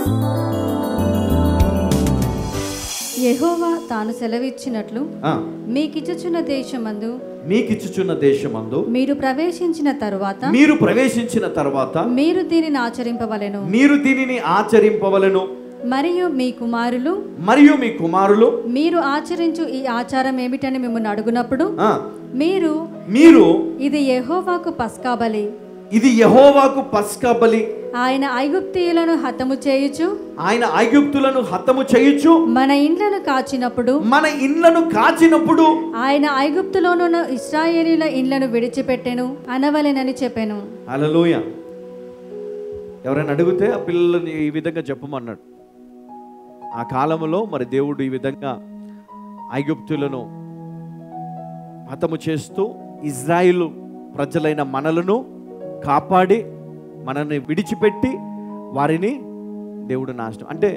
యెహోవా తాను సెలవిచ్చినట్లు ఆ, మీకిచ్చుచున్న దేశమందు మీకిచ్చుచున్న దేశమందు మీరు ప్రవేశించిన తరువాత మీరు ప్రవేశించిన తర్వాత మీరు దీనిని ఆచరింపవలెను మీరు దీనిని ఆచరింపవలను మరియు మీ కుమారులు మరియు మీ కుమారులు మీరు ఆచరించు ఈ ఆచారం ఏమిటని మిమ్మల్ని అడుగునప్పుడు ఆ, మీరు మీరు ఇది యెహోవాకు పస్కాబలి ఇది యహోవాకు పస్కా బలి ఆయన ఐగుప్తీయులను హతము చేయుచు ఆయన ఐగుప్తులను హతము చేయుచు మన ఇండ్లను కాచినప్పుడు మన ఇండ్లను కాచినప్పుడు ఆయన ఐగుప్తులోనున్న ఇస్రాయేలీల ఇండ్లను విడిచిపెట్టెను అనవలెనని చెప్పెను హల్లెలూయా ఎవరైనా అడిగితే ఆ పిల్లలని ఈ విధంగా చెప్పమన్నాడు ఆ కాలంలో మరి దేవుడు ఈ విధంగా ఐగుప్తులను హతము చేస్తూ ఇజ్రాయిల్ ప్రజలైన మనలను కాపాడి మనల్ని విడిచిపెట్టి వారిని దేవుడు నాశనం అంటే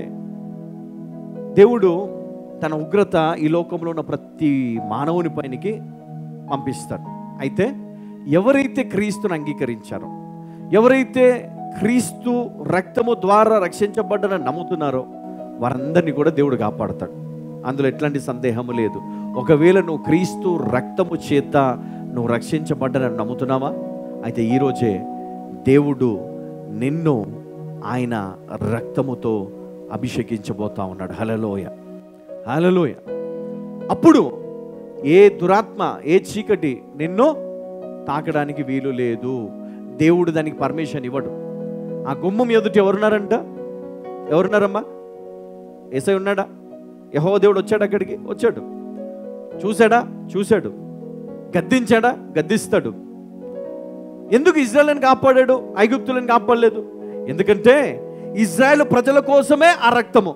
దేవుడు తన ఉగ్రత ఈ లోకంలో ఉన్న ప్రతి మానవుని పైనకి పంపిస్తాడు అయితే ఎవరైతే క్రీస్తుని అంగీకరించారో ఎవరైతే క్రీస్తు రక్తము ద్వారా రక్షించబడ్డని నమ్ముతున్నారో వారందరినీ కూడా దేవుడు కాపాడతాడు అందులో ఎట్లాంటి సందేహము లేదు ఒకవేళ నువ్వు క్రీస్తు రక్తము చేత నువ్వు రక్షించబడ్డని నమ్ముతున్నావా అయితే ఈరోజే దేవుడు నిన్ను ఆయన రక్తముతో అభిషేకించబోతా ఉన్నాడు హలలోయ హలలోయ అప్పుడు ఏ దురాత్మ ఏ చీకటి నిన్ను తాకడానికి వీలు లేదు దేవుడు దానికి పర్మిషన్ ఇవ్వడు ఆ గుమ్మం ఎదుటి ఎవరున్నారంట ఎవరున్నారమ్మా ఏసై ఉన్నాడా యహో దేవుడు వచ్చాడు అక్కడికి వచ్చాడు చూశాడా చూశాడు గద్దించాడా గద్దిస్తాడు ఎందుకు ఇజ్రాయల్ని కాపాడాడు ఐగుప్తులను కాపాడలేదు ఎందుకంటే ఇజ్రాయెల్ ప్రజల కోసమే ఆ రక్తము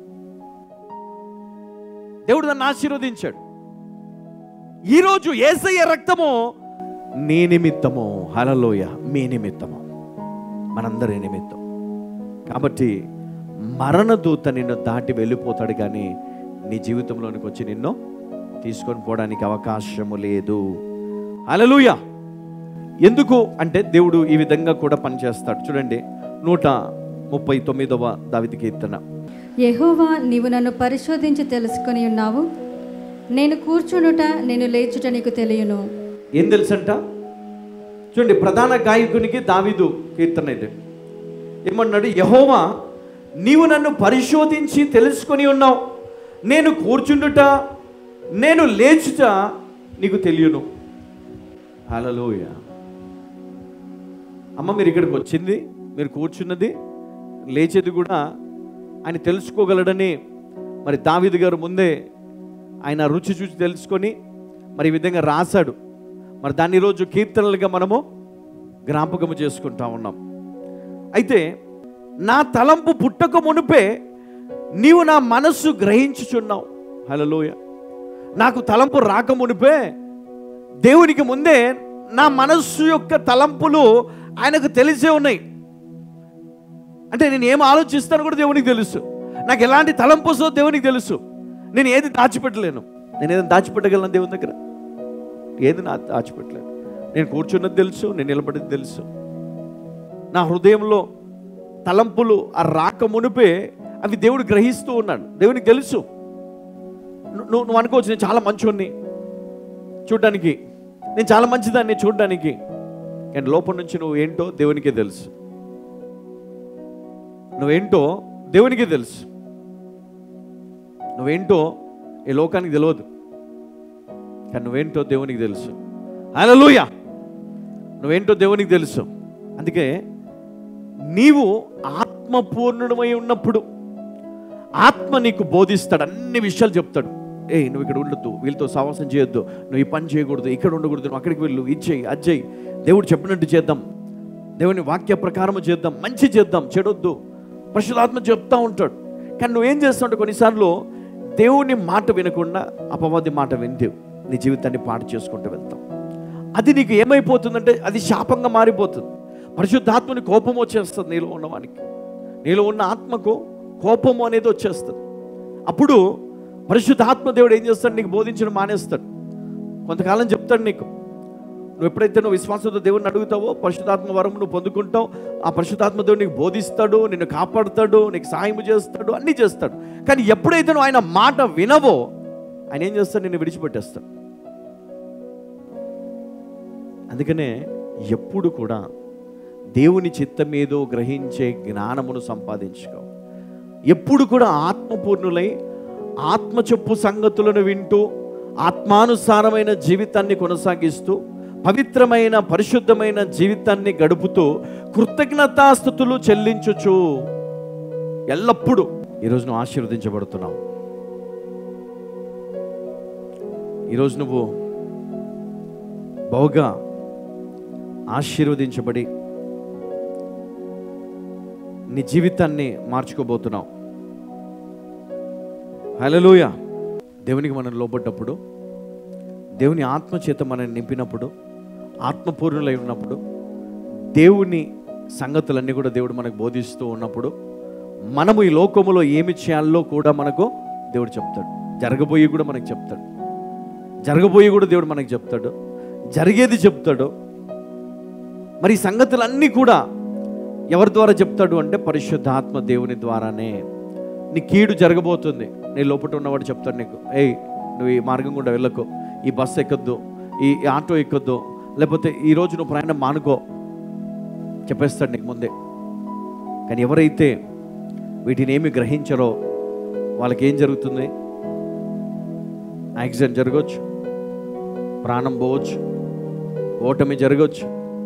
దేవుడు దాన్ని ఆశీర్వదించాడు ఈరోజు ఏసయ్య రక్తము నీ నిమిత్తము హలలోయ మీ నిమిత్తము మనందరి నిమిత్తం కాబట్టి మరణదూత నిన్ను దాటి వెళ్ళిపోతాడు కానీ నీ జీవితంలోనికి వచ్చి నిన్ను తీసుకొని పోవడానికి అవకాశము లేదు హలలుయ ఎందుకు అంటే దేవుడు ఈ విధంగా కూడా పనిచేస్తాడు చూడండి నూట ముప్పై తొమ్మిదవ దావిది కీర్తన యెహోవా నీవు నన్ను పరిశోధించి తెలుసుకొని ఉన్నావు నేను కూర్చునుట నేను లేచుట నీకు తెలియను ఏం తెలుసంట చూడండి ప్రధాన గాయకునికి దావిదు కీర్తన ఇది ఏమన్నాడు యహోవా నీవు నన్ను పరిశోధించి తెలుసుకొని ఉన్నావు నేను కూర్చుండుట నేను లేచుట నీకు తెలియను హల్లెలూయ అమ్మ మీరు ఇక్కడికి వచ్చింది మీరు కూర్చున్నది లేచేది కూడా ఆయన తెలుసుకోగలడని మరి దావిదు గారు ముందే ఆయన రుచి చూసి తెలుసుకొని మరి ఈ విధంగా రాశాడు మరి దాన్ని ఈరోజు కీర్తనలుగా మనము జ్ఞాపకము చేసుకుంటా ఉన్నాం అయితే నా తలంపు పుట్టక మునుపే నీవు నా మనస్సు గ్రహించుచున్నావు హలోయ నాకు తలంపు రాక మునిపే దేవునికి ముందే నా మనస్సు యొక్క తలంపులు ఆయనకు తెలిసే ఉన్నాయి అంటే నేను ఏం ఆలోచిస్తాను కూడా దేవునికి తెలుసు నాకు ఎలాంటి తలంపు వస్తుందో దేవునికి తెలుసు నేను ఏది దాచిపెట్టలేను నేను ఏదైనా దాచిపెట్టగలను దేవుని దగ్గర ఏది నా దాచిపెట్టలేను నేను కూర్చున్నది తెలుసు నేను నిలబడేది తెలుసు నా హృదయంలో తలంపులు ఆ రాక మునిపే అవి దేవుడు గ్రహిస్తూ ఉన్నాడు దేవునికి తెలుసు ను- నువ్వు నువ్వు అనుకోవచ్చు నేను చాలా మంచోడిని చూడ్డానికి నేను చాలా మంచిదాన్ని చూడ్డానికి కానీ లోపల నుంచి నువ్వు ఏంటో దేవునికే తెలుసు నువ్వేంటో దేవునికే తెలుసు నువ్వేంటో ఈ లోకానికి తెలియదు కానీ నువ్వేంటో దేవునికి తెలుసు హల్లెలూయా నువ్వేంటో దేవునికి తెలుసు అందుకే నీవు ఆత్మపూర్ణుడమై ఉన్నప్పుడు ఆత్మ నీకు బోధిస్తాడు అన్ని విషయాలు చెప్తాడు ఏ నువ్వు ఇక్కడ ఉండొద్దు వీళ్ళతో సావాసం చేయొద్దు నువ్వు ఈ పని చేయకూడదు ఇక్కడ ఉండకూడదు నువ్వు అక్కడికి వెళ్ళు ఇది చేయి అది చేయి దేవుడు చెప్పినట్టు చేద్దాం దేవుని వాక్య ప్రకారము చేద్దాం మంచి చేద్దాం చెడొద్దు పరిశుధాత్మ చెప్తా ఉంటాడు కానీ నువ్వేం చేస్తావు కొన్నిసార్లు దేవుని మాట వినకుండా అపవాది మాట విందేవు నీ జీవితాన్ని పాడు చేసుకుంటూ వెళ్తాం అది నీకు ఏమైపోతుందంటే అది శాపంగా మారిపోతుంది పరిశుద్ధాత్మని కోపం వచ్చేస్తుంది నీలో ఉన్నవానికి నీలో ఉన్న ఆత్మకు కోపము అనేది వచ్చేస్తుంది అప్పుడు పరిశుద్ధాత్మ దేవుడు ఏం చేస్తాడు నీకు బోధించడం మానేస్తాడు కొంతకాలం చెప్తాడు నీకు నువ్వు ఎప్పుడైతే నువ్వు విశ్వాసంతో దేవుడిని అడుగుతావో పరిశుధాత్మ వరం నువ్వు పొందుకుంటావు ఆ పరిశుధాత్మ దేవుడు నీకు బోధిస్తాడు నిన్ను కాపాడుతాడు నీకు సహాయం చేస్తాడు అన్నీ చేస్తాడు కానీ ఎప్పుడైతే నువ్వు ఆయన మాట వినవో ఆయన ఏం చేస్తాడు నిన్ను విడిచిపెట్టేస్తాడు అందుకనే ఎప్పుడు కూడా దేవుని చిత్తం ఏదో గ్రహించే జ్ఞానమును సంపాదించుకో ఎప్పుడు కూడా ఆత్మపూర్ణులై ఆత్మ చెప్పు సంగతులను వింటూ ఆత్మానుసారమైన జీవితాన్ని కొనసాగిస్తూ పవిత్రమైన పరిశుద్ధమైన జీవితాన్ని గడుపుతూ కృతజ్ఞతాస్థుతులు చెల్లించుచు ఎల్లప్పుడూ ఈరోజు నువ్వు ఆశీర్వదించబడుతున్నావు ఈరోజు నువ్వు బహుగా ఆశీర్వదించబడి నీ జీవితాన్ని మార్చుకోబోతున్నావు హలోయ దేవునికి మనం లోపడ్డప్పుడు దేవుని ఆత్మ చేత మనం నింపినప్పుడు ఆత్మపూర్ణులై ఉన్నప్పుడు దేవుని సంగతులన్నీ కూడా దేవుడు మనకు బోధిస్తూ ఉన్నప్పుడు మనము ఈ లోకములో ఏమి చేయాలో కూడా మనకు దేవుడు చెప్తాడు జరగబోయి కూడా మనకు చెప్తాడు జరగబోయి కూడా దేవుడు మనకు చెప్తాడు జరిగేది చెప్తాడు మరి ఈ సంగతులన్నీ కూడా ఎవరి ద్వారా చెప్తాడు అంటే పరిశుద్ధాత్మ దేవుని ద్వారానే నీ కీడు జరగబోతుంది నీ లోపల ఉన్నవాడు చెప్తాడు నీకు ఏయ్ నువ్వు ఈ మార్గం గుండా వెళ్ళకు ఈ బస్సు ఎక్కొద్దు ఈ ఈ ఆటో ఎక్కొద్దు లేకపోతే ఈ రోజు నువ్వు ప్రయాణం మానుకో చెప్పేస్తాడు నీకు ముందే కానీ ఎవరైతే వీటిని ఏమి గ్రహించరో వాళ్ళకి ఏం జరుగుతుంది యాక్సిడెంట్ జరగవచ్చు ప్రాణం పోవచ్చు ఓటమి జరగవచ్చు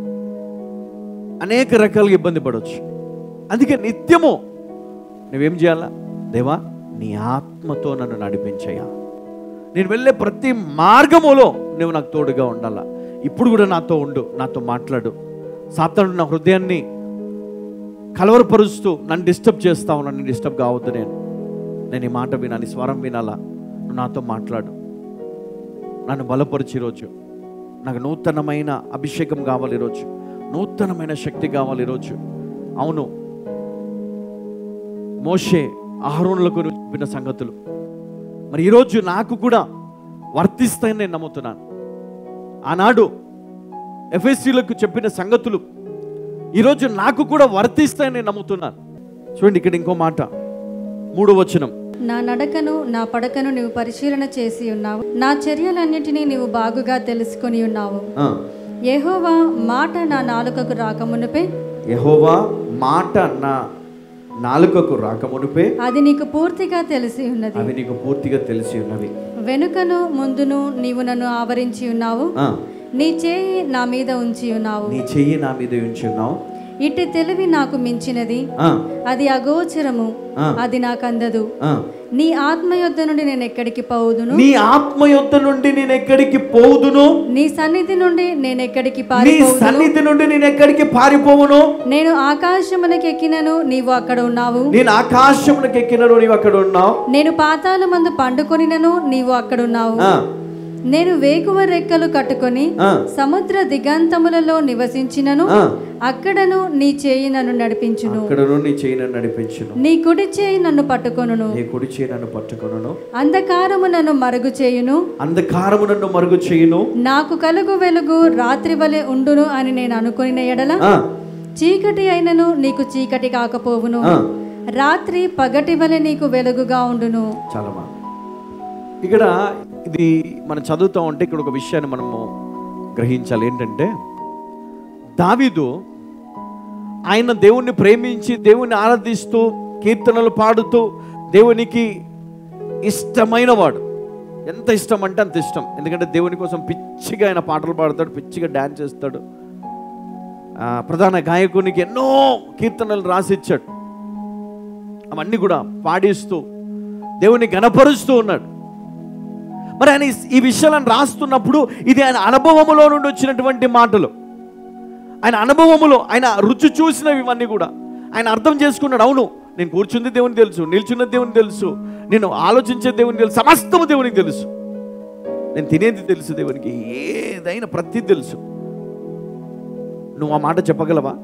అనేక రకాలుగా ఇబ్బంది పడవచ్చు అందుకే నిత్యము నువ్వేం చేయాలా దేవా నీ ఆత్మతో నన్ను నడిపించయ్యా నేను వెళ్ళే ప్రతి మార్గములో నువ్వు నాకు తోడుగా ఉండాలా ఇప్పుడు కూడా నాతో ఉండు నాతో మాట్లాడు సాతానుడు నా హృదయాన్ని కలవరపరుస్తూ నన్ను డిస్టర్బ్ చేస్తావు నన్ను డిస్టర్బ్ కావద్దు నేను నేను ఈ మాట వినాలి స్వరం వినాలా నువ్వు నాతో మాట్లాడు నన్ను బలపరిచి ఈరోజు నాకు నూతనమైన అభిషేకం కావాలి ఈరోజు నూతనమైన శక్తి కావాలి ఈరోజు అవును మోషే ఆహరణలకు చెప్పిన సంగతులు మరి ఈరోజు నాకు కూడా వర్తిస్తాయని నేను నమ్ముతున్నాను ఆనాడు ఎఫ్ఎస్సీలకు చెప్పిన సంగతులు ఈరోజు నాకు కూడా వర్తిస్తాయని నేను నమ్ముతున్నాను చూడండి ఇక్కడ ఇంకో మాట మూడో వచనం నా నడకను నా పడకను నీవు పరిశీలన చేసి ఉన్నావు నా చర్యలన్నిటినీ నీవు బాగుగా తెలుసుకొని ఉన్నావు ఆ, యెహోవా మాట నా నాలుకకు రాకమునుపే యెహోవా మాట నా నాలుకకు రాకమునుపే అది నీకు పూర్తిగా తెలిసి ఉన్నది అవి నీకు పూర్తిగా తెలిసి ఉన్నవి వెనుకను ముందును నీవు నన్ను ఆవరించి ఉన్నావు ఆ, నీ చేయి నా మీద ఉంచి ఉన్నావు నీ చెయ్యి నా మీద ఉంచి ఉన్నావు ఇట్టి తెలివి నాకు మించినది ఆ, అది అగోచరము ఆ. అది నాకు అందదు ఆ. నీ ఆత్మ యొద్ద నుండి నేను ఎక్కడికి పోవుదును నీ ఆత్మ యొద్ద నుండి నేను ఎక్కడికి పోదును నీ సన్నిధి నుండి నేను ఎక్కడికి నీ పారిపోవుదును సన్నిధి నుండి నేను ఎక్కడికి పారిపోవును నేను ఆకాశమునకు ఎక్కినను నీవు అక్కడ ఉన్నావు నేను ఆకాశమునకు ఎక్కినను నీవు అక్కడ ఉన్నావు నేను పాతాల మందు పండుకొనినను నీవు అక్కడ ఉన్నావు ఆ, నేను వేకువ రెక్కలు కట్టుకొని ఆ, సముద్ర దిగంతములలో నివసించినను ఆ. అక్కడను నీ చేయి నన్ను నడిపించును అక్కడను నీ చేయి నన్ను నడిపించును నీ కుడి చేయి నన్ను పట్టుకొనును నీ కుడి చేయి నన్ను పట్టుకొనును అంధకారము నన్ను మరుగు చేయును అంధకారము నన్ను మరుగు చేయును నాకు కలుగు వెలుగు రాత్రి వలె ఉండును అని నేను అనుకుని ఎడల ఆ, చీకటి అయినను నీకు చీకటి కాకపోవును ఆ. రాత్రి పగటి వలె నీకు వెలుగుగా ఉండును చాలా బాగా ఇక్కడ ఇది మనం చదువుతా ఉంటే ఇక్కడ ఒక విషయాన్ని మనము గ్రహించాలి ఏంటంటే దావీదు ఆయన దేవుణ్ణి ప్రేమించి దేవుణ్ణి ఆరాధిస్తూ కీర్తనలు పాడుతూ దేవునికి ఇష్టమైన వాడు ఎంత ఇష్టం అంటే అంత ఇష్టం ఎందుకంటే దేవుని కోసం పిచ్చిగా ఆయన పాటలు పాడతాడు పిచ్చిగా డ్యాన్స్ చేస్తాడు ఆ, ప్రధాన గాయకునికి ఎన్నో కీర్తనలు రాసిచ్చాడు అవన్నీ కూడా పాడిస్తూ దేవుని గణపరుస్తూ ఉన్నాడు మరి ఆయన ఈ- ఈ విషయాలను రాస్తున్నప్పుడు ఇది ఆయన అనుభవములో నుండి వచ్చినటువంటి మాటలు ఆయన అనుభవములో ఆయన రుచి చూసినవి ఇవన్నీ కూడా ఆయన అర్థం చేసుకున్నాడు అవును నేను కూర్చుంది దేవునికి తెలుసు నిల్చున్న దేవునికి తెలుసు నేను ఆలోచించే దేవునికి తెలుసు సమస్తము దేవునికి తెలుసు నేను తినేది తెలుసు దేవునికి ఏదైనా ప్రతి తెలుసు నువ్వు ఆ మాట చెప్పగలవా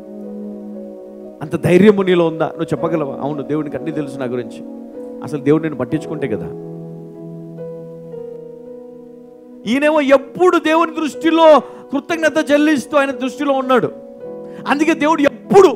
అంత ధైర్యము నీలో ఉందా నువ్వు చెప్పగలవా అవును దేవునికి అన్నీ తెలుసు నా గురించి అసలు దేవుడు నేను పట్టించుకుంటే కదా ఈయనేమో ఎప్పుడు దేవుని దృష్టిలో కృతజ్ఞత చెల్లిస్తూ ఆయన దృష్టిలో ఉన్నాడు అందుకే దేవుడు ఎప్పుడు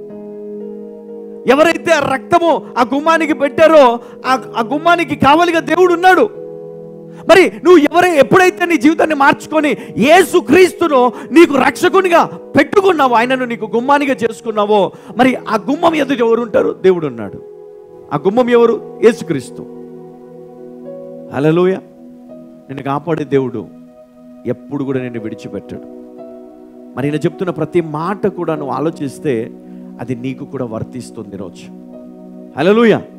ఎవరైతే ఆ రక్తము ఆ గుమ్మానికి పెట్టారో ఆ ఆ గుమ్మానికి కావలిగా దేవుడు ఉన్నాడు మరి నువ్వు ఎవరై ఎప్పుడైతే నీ జీవితాన్ని మార్చుకొని యేసు క్రీస్తును నీకు రక్షకునిగా పెట్టుకున్నావో ఆయనను నీకు గుమ్మానిగా చేసుకున్నావో మరి ఆ గుమ్మం ఎదుట ఎవరు ఉంటారు దేవుడు ఉన్నాడు ఆ గుమ్మం ఎవరు యేసుక్రీస్తు హలోయ నిన్ను కాపాడే దేవుడు ఎప్పుడు కూడా నిన్ను విడిచిపెట్టాడు మరి నేను చెప్తున్న ప్రతి మాట కూడా నువ్వు ఆలోచిస్తే అది నీకు కూడా వర్తిస్తుంది రోజు హలోయ